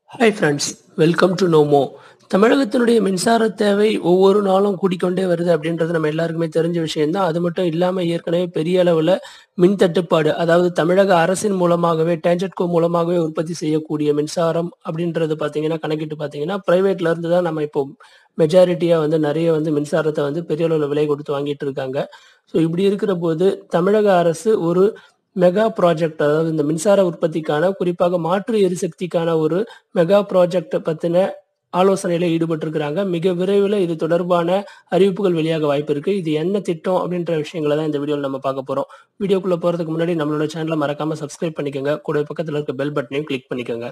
Hi friends welcome to நோமோ தமிழகத்தினுடைய மின்சார தேவை ஒவ்வொரு நாளும் கூடிக்கொண்டே வருது அப்படின்றது நம்ம எல்லாருக்குமே தெரிஞ்ச விஷயம்தான் அது மட்டும் இல்லாமல் ஏற்கனவே பெரிய அளவில் மின் தட்டுப்பாடு அதாவது தமிழக அரசின் மூலமாகவே டேஞ்சட்கோ மூலமாகவே உற்பத்தி செய்யக்கூடிய மின்சாரம் அப்படின்றது பார்த்தீங்கன்னா கணக்கிட்டு பார்த்தீங்கன்னா பிரைவேட்ல இருந்து தான் நம்ம இப்போ மெஜாரிட்டியாக வந்து நிறைய வந்து மின்சாரத்தை வந்து பெரிய அளவில் விலை கொடுத்து வாங்கிட்டு இருக்காங்க ஸோ இப்படி இருக்கிற போது தமிழக அரசு ஒரு மெகா ப்ராஜெக்ட் அதாவது இந்த மின்சார உற்பத்திக்கான குறிப்பாக மாற்று எரிசக்திக்கான ஒரு மெகா ப்ராஜெக்ட் பத்தின ஆலோசனையில ஈடுபட்டிருக்கிறாங்க மிக விரைவில் இது தொடர்பான அறிவிப்புகள் வெளியாக வாய்ப்பு இருக்கு இது என்ன திட்டம் அப்படின்ற விஷயங்களை தான் இந்த வீடியோவில் நம்ம பார்க்க போறோம் வீடியோக்குள்ள போறதுக்கு முன்னாடி நம்மளோட சேனலை மறக்காம சப்ஸ்கிரைப் பண்ணிக்கோங்க கூட பக்கத்துல இருக்க பெல் பட்டனையும் கிளிக் பண்ணிக்கோங்க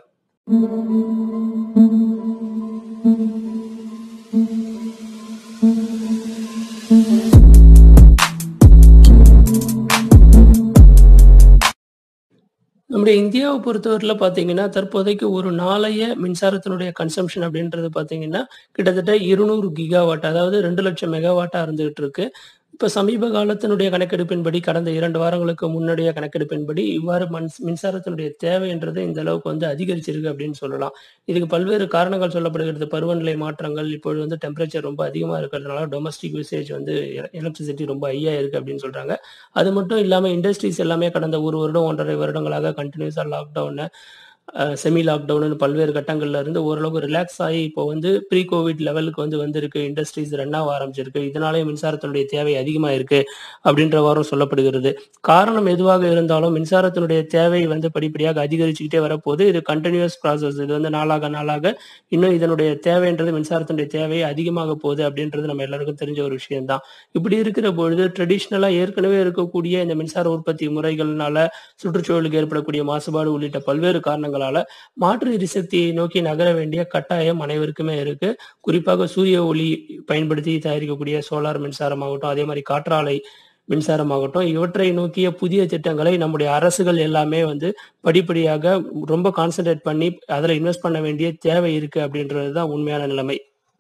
நம்முடைய இந்தியாவை பொறுத்தவரையில் பார்த்தீங்கன்னா தற்போதைக்கு ஒரு நாளைய மின்சாரத்தினுடைய கன்சம்ஷன் அப்படின்றது பார்த்தீங்கன்னா கிட்டத்தட்ட இருநூறு கிகாவாட் அதாவது ரெண்டு லட்சம் மெகாவாட்டா இருந்துகிட்டு இருக்கு இப்போ சமீப காலத்தினுடைய கணக்கெடுப்பின்படி கடந்த இரண்டு வாரங்களுக்கு முன்னாடிய கணக்கெடுப்பின்படி இவ்வாறு மண் மின்சாரத்தினுடைய தேவைன்றது இந்த அளவுக்கு வந்து அதிகரிச்சிருக்கு அப்படின்னு சொல்லலாம் இதுக்கு பல்வேறு காரணங்கள் சொல்லப்படுகிறது பருவநிலை மாற்றங்கள் இப்பொழுது வந்து டெம்பரேச்சர் ரொம்ப அதிகமாக இருக்கிறதுனால டொமஸ்டிக் யூசேஜ் வந்து எலக்ட்ரிசிட்டி ரொம்ப ஹையாக இருக்குது அப்படின்னு சொல்கிறாங்க அது மட்டும் இல்லாமல் இண்டஸ்ட்ரீஸ் எல்லாமே கடந்த ஒரு வருடம் ஒன்றரை வருடங்களாக கண்டினியூஸாக லாக்டவுனு செமி லாக்டவுன் பல்வேறு கட்டங்கள்ல இருந்து ஓரளவுக்கு ரிலாக்ஸ் ஆகி இப்போ வந்து ப்ரீ கோவிட் லெவலுக்கு வந்து வந்திருக்கு இண்டஸ்ட்ரீஸ் ரன் ஆக ஆரம்பிச்சிருக்கு இதனாலே மின்சாரத்தினுடைய தேவை அதிகமா இருக்கு அப்படின்ற வாரம் சொல்லப்படுகிறது காரணம் எதுவாக இருந்தாலும் மின்சாரத்தினுடைய தேவை வந்து படிப்படியாக அதிகரிச்சுக்கிட்டே வரப்போது இது கண்டினியூஸ் ப்ராசஸ் இது வந்து நாளாக நாளாக இன்னும் இதனுடைய தேவைன்றது மின்சாரத்தினுடைய தேவை அதிகமாக போகுது அப்படின்றது நம்ம எல்லாருக்கும் தெரிஞ்ச ஒரு விஷயம்தான் இப்படி இருக்கிற பொழுது ட்ரெடிஷ்னலா ஏற்கனவே இருக்கக்கூடிய இந்த மின்சார உற்பத்தி முறைகள்னால சுற்றுச்சூழலுக்கு ஏற்படக்கூடிய மாசுபாடு உள்ளிட்ட பல்வேறு காரணங்களால மாற்று எரிசக்தியை நோக்கி நகர வேண்டிய கட்டாயம் அனைவருக்குமே இருக்கு குறிப்பாக சூரிய ஒளி பயன்படுத்தி தயாரிக்கக்கூடிய சோலார் மின்சாரமாகட்டும் அதே மாதிரி காற்றாலை மின்சாரமாகட்டும் இவற்றை நோக்கிய புதிய திட்டங்களை நம்முடைய அரசுகள் எல்லாமே வந்து படிப்படியாக ரொம்ப கான்சென்ட்ரேட் பண்ணி அதில் இன்வெஸ்ட் பண்ண வேண்டிய தேவை இருக்கு அப்படின்றது தான் உண்மையான நிலைமை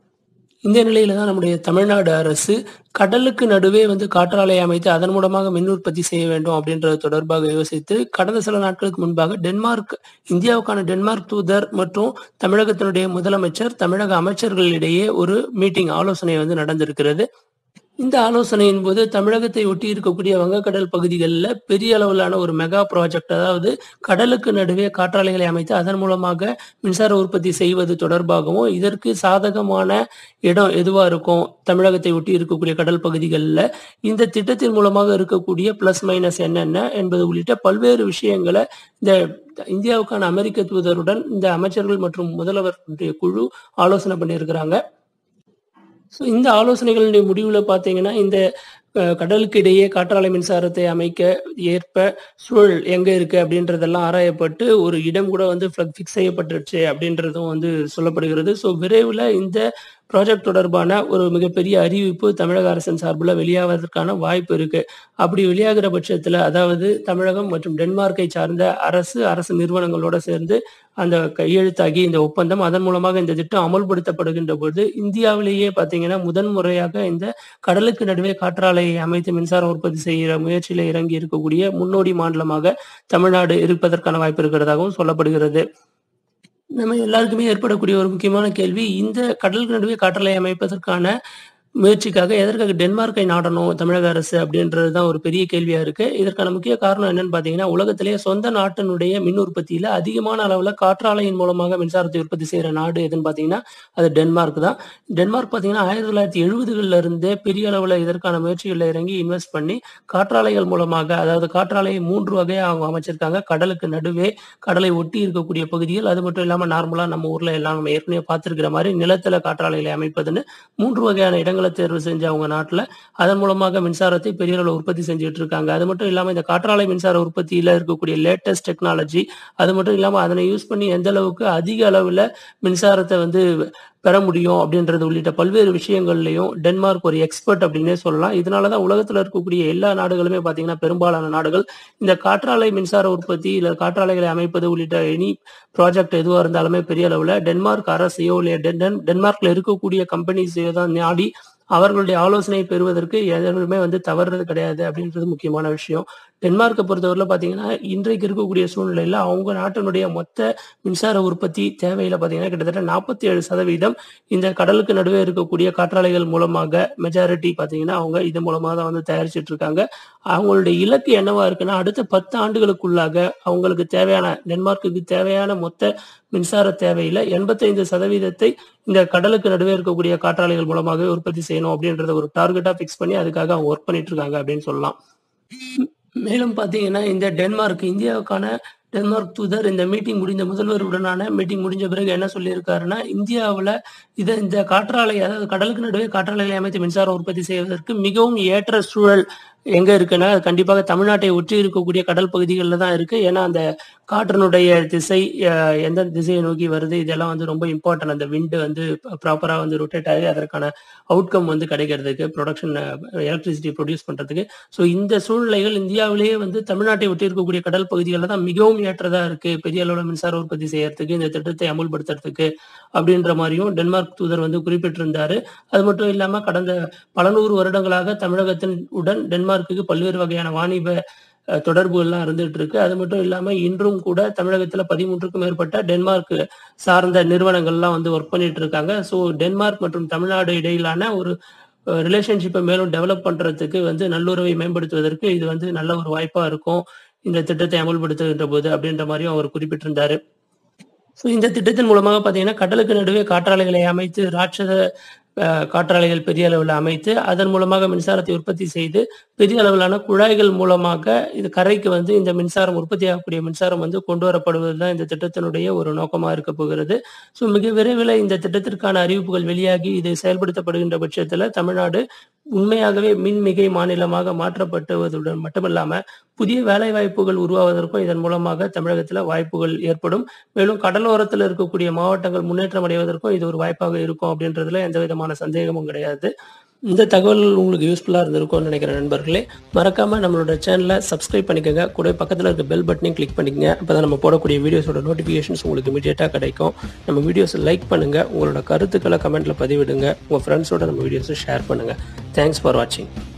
இந்த நிலையில தான் நம்முடைய தமிழ்நாடு அரசு கடலுக்கு நடுவே வந்து காற்றாலை அமைத்து அதன் மூலமாக மின் உற்பத்தி செய்ய வேண்டும் அப்படின்றது தொடர்பாக யோசித்து கடந்த சில நாட்களுக்கு முன்பாக டென்மார்க் இந்தியாவுக்கான டென்மார்க் தூதர் மற்றும் தமிழகத்தினுடைய முதலமைச்சர் தமிழக அமைச்சர்களிடையே ஒரு மீட்டிங் ஆலோசனை வந்து நடந்திருக்கிறது இந்த ஆலோசனையின் போது தமிழகத்தை ஒட்டி இருக்கக்கூடிய வங்கக்கடல் பகுதிகளில் பெரிய அளவிலான ஒரு மெகா ப்ராஜெக்ட் அதாவது கடலுக்கு நடுவே காற்றாலைகளை அமைத்து அதன் மூலமாக மின்சார உற்பத்தி செய்வது தொடர்பாகவும் இதற்கு சாதகமான இடம் எதுவா இருக்கும் தமிழகத்தை ஒட்டி இருக்கக்கூடிய கடல் பகுதிகளில் இந்த திட்டத்தின் மூலமாக இருக்கக்கூடிய பிளஸ் மைனஸ் என்னென்ன என்பது உள்ளிட்ட பல்வேறு விஷயங்களை இந்த இந்தியாவுக்கான அமெரிக்க தூதருடன் இந்த அமைச்சர்கள் மற்றும் முதல்வருடைய குழு ஆலோசனை பண்ணியிருக்கிறாங்க ஸோ இந்த ஆலோசனைகளுடைய முடிவில் பார்த்தீங்கன்னா இந்த கடலுக்கு இடையே காற்றாலை மின்சாரத்தை அமைக்க ஏற்ப சூழல் எங்க இருக்கு அப்படின்றதெல்லாம் ஆராயப்பட்டு ஒரு இடம் கூட வந்து ஃபிக்ஸ் செய்யப்பட்டுருச்சு அப்படின்றதும் வந்து சொல்லப்படுகிறது ஸோ விரைவில் இந்த ப்ராஜெக்ட் தொடர்பான ஒரு மிகப்பெரிய அறிவிப்பு தமிழக அரசின் சார்பில் வெளியாவதற்கான வாய்ப்பு இருக்கு அப்படி வெளியாகிற பட்சத்தில் அதாவது தமிழகம் மற்றும் டென்மார்க்கை சார்ந்த அரசு அரசு நிறுவனங்களோட சேர்ந்து அந்த கையெழுத்தாகி இந்த ஒப்பந்தம் அதன் மூலமாக இந்த திட்டம் அமல்படுத்தப்படுகின்ற போது இந்தியாவிலேயே பார்த்தீங்கன்னா முதன் முறையாக இந்த கடலுக்கு நடுவே காற்றாலை அமைத்து மின்சாரம் உற்பத்தி செய்கிற முயற்சியில இறங்கி இருக்கக்கூடிய முன்னோடி மாநிலமாக தமிழ்நாடு இருப்பதற்கான வாய்ப்பு இருக்கிறதாகவும் சொல்லப்படுகிறது நம்ம எல்லாருக்குமே ஏற்படக்கூடிய ஒரு முக்கியமான கேள்வி இந்த கடலுக்கு நடுவே காற்றலை அமைப்பதற்கான முயற்சிக்காக எதற்காக டென்மார்க்கை நாடணும் தமிழக அரசு அப்படின்றது தான் ஒரு பெரிய கேள்வியா இருக்கு இதற்கான முக்கிய காரணம் என்னன்னு பாத்தீங்கன்னா உலகத்திலேயே சொந்த நாட்டினுடைய மின் உற்பத்தியில அதிகமான அளவுல காற்றாலையின் மூலமாக மின்சாரத்தை உற்பத்தி செய்யற நாடு எதுன்னு பாத்தீங்கன்னா அது டென்மார்க் தான் டென்மார்க் பாத்தீங்கன்னா ஆயிரத்தி தொள்ளாயிரத்தி எழுபதுகள்ல இருந்தே பெரிய அளவுல இதற்கான முயற்சிகள்ல இறங்கி இன்வெஸ்ட் பண்ணி காற்றாலைகள் மூலமாக அதாவது காற்றாலையை மூன்று வகையா அவங்க அமைச்சிருக்காங்க கடலுக்கு நடுவே கடலை ஒட்டி இருக்கக்கூடிய பகுதிகள் அது மட்டும் இல்லாம நார்மலா நம்ம ஊர்ல எல்லாம் நம்ம ஏற்கனவே பார்த்திருக்கிற மாதிரி நிலத்துல காற்றாலைகளை அமைப்பதுன்னு மூன்று வகையான இடங்கள் இடங்களை தேர்வு செஞ்ச அவங்க நாட்டில் அதன் மூலமாக மின்சாரத்தை பெரிய அளவில் உற்பத்தி செஞ்சுட்டு இருக்காங்க அது மட்டும் இல்லாமல் இந்த காற்றாலை மின்சார உற்பத்தியில் இருக்கக்கூடிய லேட்டஸ்ட் டெக்னாலஜி அது மட்டும் இல்லாமல் அதனை யூஸ் பண்ணி எந்த அளவுக்கு அதிக அளவில் மின்சாரத்தை வந்து பெற முடியும் அப்படின்றது உள்ளிட்ட பல்வேறு விஷயங்கள்லையும் டென்மார்க் ஒரு எக்ஸ்பர்ட் அப்படின்னே சொல்லலாம் இதனால தான் உலகத்தில் இருக்கக்கூடிய எல்லா நாடுகளுமே பார்த்தீங்கன்னா பெரும்பாலான நாடுகள் இந்த காற்றாலை மின்சார உற்பத்தி இல்லை காற்றாலைகளை அமைப்பது உள்ளிட்ட எனி ப்ராஜெக்ட் எதுவாக இருந்தாலுமே பெரிய அளவில் டென்மார்க் அரசையோ இல்லை டென் டென்மார்க்ல இருக்கக்கூடிய கம்பெனிஸையோ தான் நாடி அவர்களுடைய ஆலோசனை பெறுவதற்கு எதுவுமே வந்து தவறுறது கிடையாது அப்படின்றது முக்கியமான விஷயம் டென்மார்க்கை பொறுத்தவரையில பார்த்தீங்கன்னா, இன்றைக்கு இருக்கக்கூடிய சூழ்நிலையில அவங்க நாட்டினுடைய மொத்த மின்சார உற்பத்தி தேவையில பார்த்தீங்கன்னா, கிட்டத்தட்ட 47% இந்த கடலுக்கு நடுவே இருக்கக்கூடிய காற்றாலைகள் மூலமாக மெஜாரிட்டி பார்த்தீங்கன்னா, அவங்க இது மூலமா தான் வந்து தயாரிச்சுட்டு இருக்காங்க. அவங்களுடைய இலக்கு என்னவா இருக்குன்னா, அடுத்த 10 ஆண்டுகளுக்குள்ளாக அவங்களுக்கு தேவையான டென்மார்க்குக்கு தேவையான மொத்த மின்சார தேவையில 85% இந்த கடலுக்கு நடுவே இருக்கக்கூடிய காற்றாலைகள் மூலமாகவே உற்பத்தி செய்யணும் அப்படின்றத ஒரு டார்கெட்டா ஃபிக்ஸ் பண்ணி அதுக்காக அவங்க ஒர்க் பண்ணிட்டு இருக்காங்க அப்படின்னு சொல்லலாம். ம் மேலும் பார்த்தீங்கன்னா, இந்த டென்மார்க் இந்தியாவுக்கான டென்மார்க் தூதர் இந்த மீட்டிங் முடிந்த முதல்வருடனான மீட்டிங் முடிஞ்ச பிறகு என்ன சொல்லியிருக்காருன்னா, இந்தியாவுல இத இந்த காற்றாலை அதாவது கடலுக்கு நடுவே காற்றாலைகளை அமைத்து மின்சாரம் உற்பத்தி செய்வதற்கு மிகவும் ஏற்ற சூழல் எங்க இருக்குன்னா, அது கண்டிப்பாக தமிழ்நாட்டை ஒட்டி இருக்கக்கூடிய கடல் பகுதிகள்ல தான் இருக்கு. ஏன்னா, அந்த காற்றினுடைய திசை அ எந்த திசையை நோக்கி வருது இதெல்லாம் வந்து ரொம்ப இம்பார்ட்டன்ட். அந்த விண்ட் வந்து ப்ராப்பரா வந்து ரொட்டேட் ஆகி அதற்கான அவுட்கம் வந்து கிடைக்கிறதுக்கு, புரொடக்ஷன் எலக்ட்ரிசிட்டி ப்ரொடியூஸ் பண்றதுக்கு. ஸோ இந்த சூழ்நிலைகள் இந்தியாவிலேயே வந்து தமிழ்நாட்டை ஒட்டி இருக்கக்கூடிய கடல் பகுதிகள்ல தான் மிகவும் ஏற்றதா இருக்கு. பெரிய அளவுல மின்சார உற்பத்தி செய்யறதுக்கு, இந்த திட்டத்தை அமுல்படுத்துறதுக்கு அப்படின்ற மாரியும் டென்மார்க் தூதர் வந்து குறிப்பிட்டிருந்தாரு. அது மட்டும் இல்லாம கடந்த பல நூறு வருடங்களாக தமிழகத்தின் உடன் டென்மார்க்குக்கு பல்வேறு வகையான வாணிப அ தொடர்புகள்லாம் இருந்துட்டு இருக்கு. அது மட்டும் இல்லாம இன்றும் கூட தமிழகத்துல 13க்கும் மேற்பட்ட டென்மார்க் சார்ந்த நிறுவனங்கள்லாம் வந்து ஒர்க் பண்ணிட்டு இருக்காங்க. ஸோ டென்மார்க் மற்றும் தமிழ்நாடு இடையிலான ஒரு அ ரிலேஷன்ஷிப்ப மேலும் டெவலப் பண்றதுக்கு வந்து நல்லுறவை மேம்படுத்துவதற்கு இது வந்து நல்ல ஒரு வாய்ப்பா இருக்கும். இந்த திட்டத்தை அமல்படுத்துகின்ற போது அப்படின்ற மாரியும் அவர் குறிப்பிட்டிருந்தாரு. ஸோ இந்த திட்டத்தின் மூலமாக பார்த்தீங்கன்னா, கடலுக்கு நடுவே காற்றாலைகளை அமைத்து ராட்சத அ காற்றாலைகள் பெரிய அளவுல அமைத்து, அதன் மூலமாக மின்சாரத்தை உற்பத்தி செய்து, பெரிய அளவிலான குழாய்கள் மூலமாக இது கரைக்கு வந்து இந்த மின்சாரம் உற்பத்தியாகக்கூடிய மின்சாரம் வந்து கொண்டு வரப்படுவது தான் இந்த திட்டத்தினுடைய ஒரு நோக்கமா இருக்கப் போகிறது. ஸோ மிக விரைவில இந்த திட்டத்திற்கான அறிவிப்புகள் வெளியாகி, இது செயல்படுத்தப்படுகின்ற பட்சத்தில தமிழ்நாடு உண்மையாகவே மின்மிகை மாநிலமாக மாற்றப்படுவதுடன் மட்டுமல்லாம, புதிய வேலைவாய்ப்புகள் உருவாவதற்கும் இதன் மூலமாக தமிழகத்தில வாய்ப்புகள் ஏற்படும். மேலும் கடலோரத்தில இருக்கக்கூடிய மாவட்டங்கள் முன்னேற்றம் அடைவதற்கும் இது ஒரு வாய்ப்பாக இருக்கும் அப்படின்றதுல எந்த விதமான சந்தேகமும் கிடையாது. இந்த தகவல் உங்களுக்கு யூஸ்ஃபுல்லா இருந்திருக்கும்னு நினைக்கிறேன் நண்பர்களே. மறக்காம நம்மளோட சேனல சப்ஸ்கிரைப் பண்ணிக்கங்க. கூடவே பக்கத்துல இருக்க பெல் பட்டனையும் கிளிக் பண்ணிக்கங்க. அப்பதான் நம்ம போடக்கூடிய வீடியோஸோட நோட்டிஃபிகேஷன்ஸ் உங்களுக்கு இமிடியேட்டா கிடைக்கும். நம்ம வீடியோஸ லைக் பண்ணுங்க. உங்களோட கருத்துக்கள கமெண்ட்ல பதிவிடுங்க. உங்க ஃப்ரெண்ட்ஸோட நம்ம வீடியோஸ ஷேர் பண்ணுங்க. தேங்க்ஸ் ஃபார் வாட்சிங்.